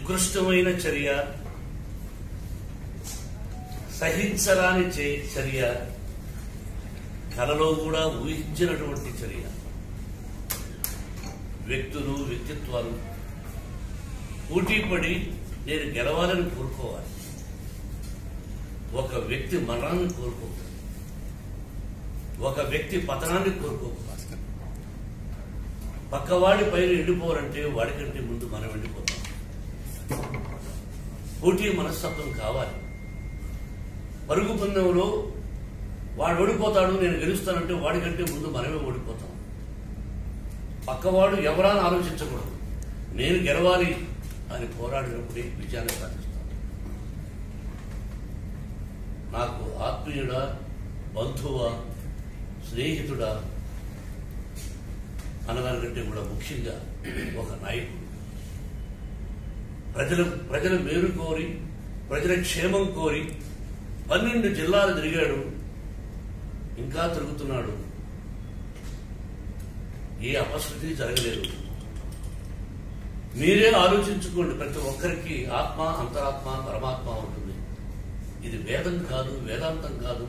ఉత్కృష్టమైన చర్య సహించరాని చే- చర్య కలలో కూడా ఊహించినటువంటి చర్య వ్యక్తులు వ్యక్తిత్వాలు పోటీపడి నేను గెలవాలని కోరుకోవాలి ఒక వ్యక్తి మరణాన్ని కోరుకోకూడదు ఒక వ్యక్తి పతనాన్ని కోరుకోకూడదు పక్కవాడి పైన ఎండిపోవాలంటే వాడికంటే ముందు మనం ఎండిపోతాం పోటీ మనస్తత్వం కావాలి పరుగు పందెంలో వాడు ఓడిపోతాడు నేను గెలుస్తానంటే వాడికంటే ముందు మనమే ఓడిపోతాం పక్కవాడు ఎవరా అని ఆలోచించకూడదు నేను గెలవాలి అని పోరాడినప్పుడే విజయాన్ని సాధిస్తాను నాకు ఆత్మీయుడా బంధువా స్నేహితుడా అనదానికంటే కూడా ముఖ్యంగా ఒక నాయకుడు ప్రజల ప్రజల మేలు కోరి ప్రజల క్షేమం కోరి పన్నెండు జిల్లాలు తిరిగాడు ఇంకా తిరుగుతున్నాడు ఏ అపశృతి జరగలేదు మీరే ఆలోచించుకోండి ప్రతి ఒక్కరికి ఆత్మ అంతరాత్మ పరమాత్మ ఉంటుంది ఇది వేదం కాదు వేదాంతం కాదు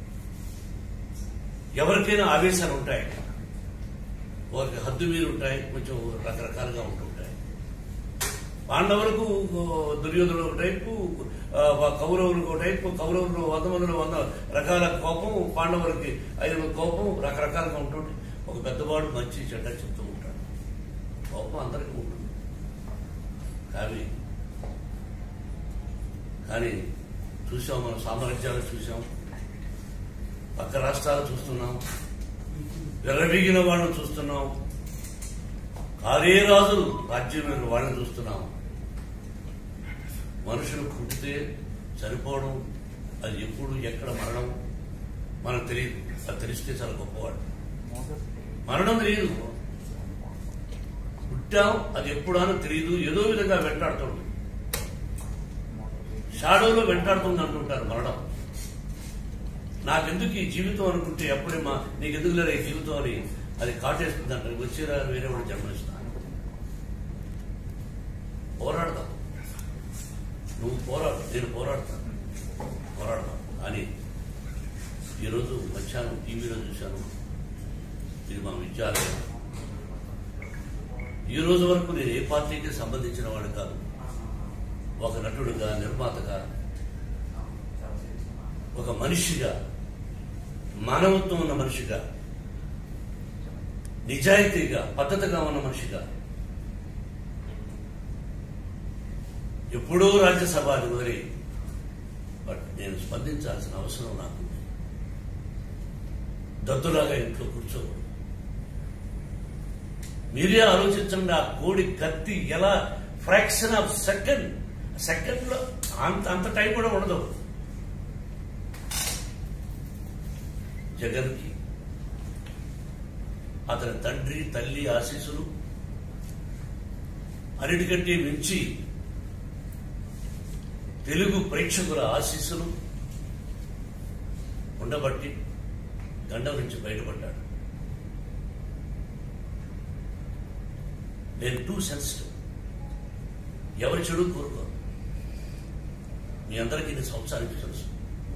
ఎవరికైనా ఆవేశాలు ఉంటాయి వారికి హద్దు మీరు ఉంటాయి కొంచెం రకరకాలుగా ఉంటుంటాయి పాండవులకు దుర్యోధనుడు ఒక టైపు ఆ, కౌరవులకు ఒక టైపు కౌరవులు వంద మందిలో వంద రకాల కోపం పాండవులకి ఐదు కోపం రకరకాలుగా ఉంటుంది ఒక పెద్దవాడు మంచి చెడ్డ చెప్తూ ఉంటాడు కోపం అందరికీ ఉంటుంది కానీ కానీ చూసాం మనం సామ్రాజ్యాలు చూసాం పక్క రాష్ట్రాలు చూస్తున్నాం విర్రవీగిన వాళ్ళని చూస్తున్నాం కారే రాజులు రాజ్యం మీద వాళ్ళని చూస్తున్నాం మనుషులు పుట్టితే చనిపోవడం అది ఎప్పుడు ఎక్కడ మరణం మనకు తెలియదు అది తెలిస్తే చాలా గొప్పవాడు మరణం తెలియదు పుట్టాం అది ఎప్పుడానో తెలియదు ఏదో విధంగా వెంటాడుతుంది షాడోలో వెంటాడుతుంది అంటుంటారు మరణం నాకెందుకు ఈ జీవితం అనుకుంటే ఎప్పుడే మా నీకెందుకు లేదా ఈ జీవితం అని అది కాటేస్తుంది అంటారు వచ్చేరా వేరే వాడు జన్మనిస్తాను పోరాడతాం నువ్వు పోరాడు నేను పోరాడతాను పోరాడతాం అని ఈరోజు మధ్యాహ్నం టీవీలో చూశాను ఇది మా విద్యాలయం ఈ రోజు వరకు నేను ఏ పార్టీకి సంబంధించిన వాడు కాదు ఒక నటుడుగా నిర్మాతగా ఒక మనిషిగా మానవత్వం ఉన్న మనిషిగా నిజాయితీగా పద్ధతిగా ఉన్న మనిషిగా ఎప్పుడో రాజ్యసభ అది వదిలి బట్ నేను స్పందించాల్సిన అవసరం నాకు దద్దులాగా ఇంట్లో కూర్చోకూడదు మీరే ఆలోచించండి ఆ కోడి కత్తి ఎలా ఫ్రాక్షన్ ఆఫ్ సెకండ్ సెకండ్ లో అంత అంత టైం కూడా ఉండదు జగన్ కి అతని తండ్రి తల్లి ఆశీస్సులు అన్నిటికంటే మించి తెలుగు ప్రేక్షకుల ఆశీస్సులు ఉండబట్టి గండం నుంచి బయటపడ్డాడు నేను టూ సెన్సిటివ్ ఎవరి చెడు కోరుకో మీ అందరికీ ఇది సంవత్సరానికి తెలుసు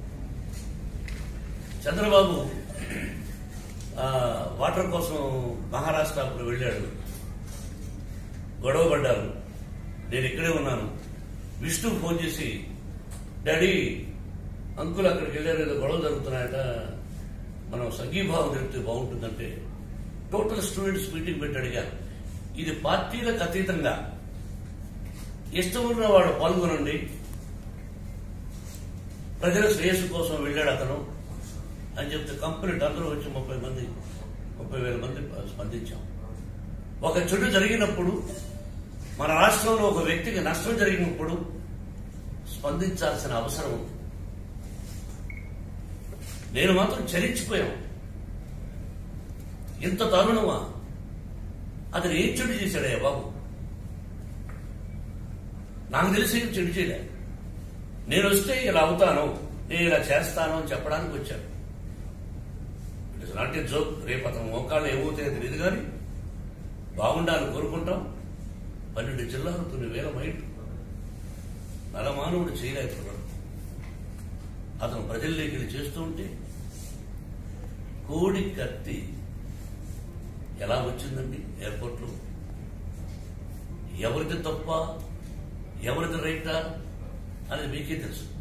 చంద్రబాబు ఆ, వాటర్ కోసం మహారాష్ట్ర అప్పుడు వెళ్ళాడు గొడవ పడ్డారు నేను ఇక్కడే ఉన్నాను విష్ణు ఫోన్ చేసి డాడీ అంకుల్ అక్కడికి వెళ్ళారు ఏదో గొడవ జరుగుతున్నాయట మనం సంఘీభావం జరిపితే బాగుంటుందంటే టోటల్ స్టూడెంట్స్ మీటింగ్ పెట్టి అడిగారు ఇది పార్టీలకు అతీతంగా ఇష్టం ఉన్న వాడు పాల్గొనండి ప్రజల శ్రేయస్సు కోసం వెళ్ళాడు అతను అని చెప్తే కంప్లీట్ అందరూ వచ్చి ముప్పై మంది ముప్పై వేల మంది స్పందించాం ఒక చెడు జరిగినప్పుడు మన రాష్ట్రంలో ఒక వ్యక్తికి నష్టం జరిగినప్పుడు స్పందించాల్సిన అవసరం ఉంది నేను మాత్రం చలించిపోయాం ఇంత దారుణమా అతను ఏం చెడు చేశాడయ్యా బాబు నాకు తెలిసి ఏం చెడు చేయలే నేను వస్తే ఇలా అవుతాను నేను ఇలా చేస్తాను అని చెప్పడానికి వచ్చాను it is not a joke రేపు అతను మోకాళ్ళు ఏమవుతాయో తెలియదు కానీ బాగుండాలని కోరుకుంటాం పన్నెండు జిల్లాలు కొన్ని వేల మైళ్ళు మానవుడు చేయలేకపోతున్నాడు అతను ప్రజల్లోకి వెళ్ళి చేస్తూ ఉంటే కోడి కత్తి ఎలా వచ్చిందండి ఎయిర్పోర్ట్లో ఎవరిది తప్ప ఎవరిది రైటా అనేది మీకే తెలుసు